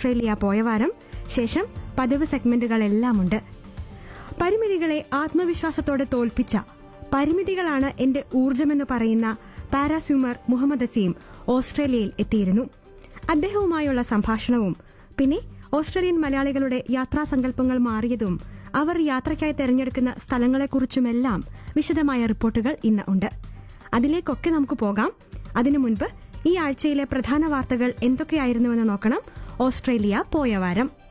Australia പോയ വാരം ശേഷം പതിവ് സെഗ്മെന്റുകളെല്ലാമുണ്ട് പരിമിതികളെ ആത്മവിശ്വാസത്തോടെ തോൽപ്പിച്ച പരിമിതികളാണ് എന്റെ ഊർജമെന്ന് പറയുന്ന പാരാസ്യൂമർ മുഹമ്മദ് അസീം ഓസ്ട്രേലിയയിൽ എത്തിയിരുന്നു അദ്ദേഹവുമായുള്ള സംഭാഷണവും പിന്നെ ഓസ്ട്രേലിയൻ മലയാളികളുടെ യാത്രാസങ്കല്പങ്ങൾ മാറിയതും അവർ യാത്രയ്ക്കായി തെരഞ്ഞെടുക്കുന്ന സ്ഥലങ്ങളെക്കുറിച്ചുമെല്ലാം വിശദമായ റിപ്പോർട്ടുകൾ ഇന്ന് ഉണ്ട് അതിലേക്കൊക്കെ നമുക്ക് പോകാം അതിനു മുൻപ് ഈ ആഴ്ചയിലെ പ്രധാന വാർത്തകൾ എന്തൊക്കെയായിരുന്നുവെന്ന് നോക്കണം ഓസ്ട്രേലിയ പോയ വാരം